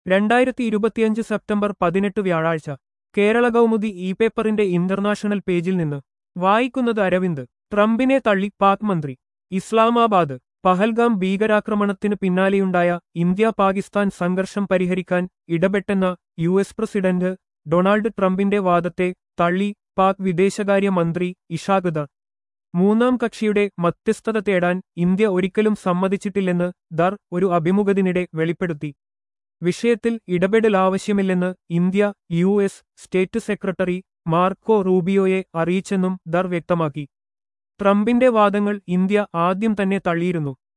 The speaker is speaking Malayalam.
രണ്ടായിരത്തി ഇരുപത്തിയഞ്ച് സെപ്റ്റംബർ പതിനെട്ട് വ്യാഴാഴ്ച കേരള കൗമുദി ഇ പേപ്പറിന്റെ ഇന്റർനാഷണൽ പേജിൽ നിന്ന് വായിക്കുന്നത് അരവിന്ദ് ട്രംപിനെ തള്ളി പാക് മന്ത്രി ഇസ്ലാമാബാദ് പഹൽഗാം ഭീകരാക്രമണത്തിന് പിന്നാലെയുണ്ടായ ഇന്ത്യ പാകിസ്ഥാൻ സംഘർഷം പരിഹരിക്കാൻ ഇടപെട്ടെന്ന യു എസ് പ്രസിഡന്റ് ഡൊണാൾഡ് ട്രംപിന്റെ വാദത്തെ തള്ളി പാക് വിദേശകാര്യ മന്ത്രി ഇഷാഖ് മൂന്നാം കക്ഷിയുടെ മധ്യസ്ഥത തേടാൻ ഇന്ത്യ ഒരിക്കലും സമ്മതിച്ചിട്ടില്ലെന്ന് ദർ ഒരു അഭിമുഖത്തിനിടെ വെളിപ്പെടുത്തി വിഷയത്തിൽ ഇടപെടൽ ആവശ്യമില്ലെന്ന് India U S state secretary Marco റൂബിയോയെ അറിയിച്ചെന്നും ദർ വ്യക്തമാക്കി ട്രംപിന്റെ വാദങ്ങൾ ഇന്ത്യ ആദ്യം തന്നെ തള്ളിയിരുന്നു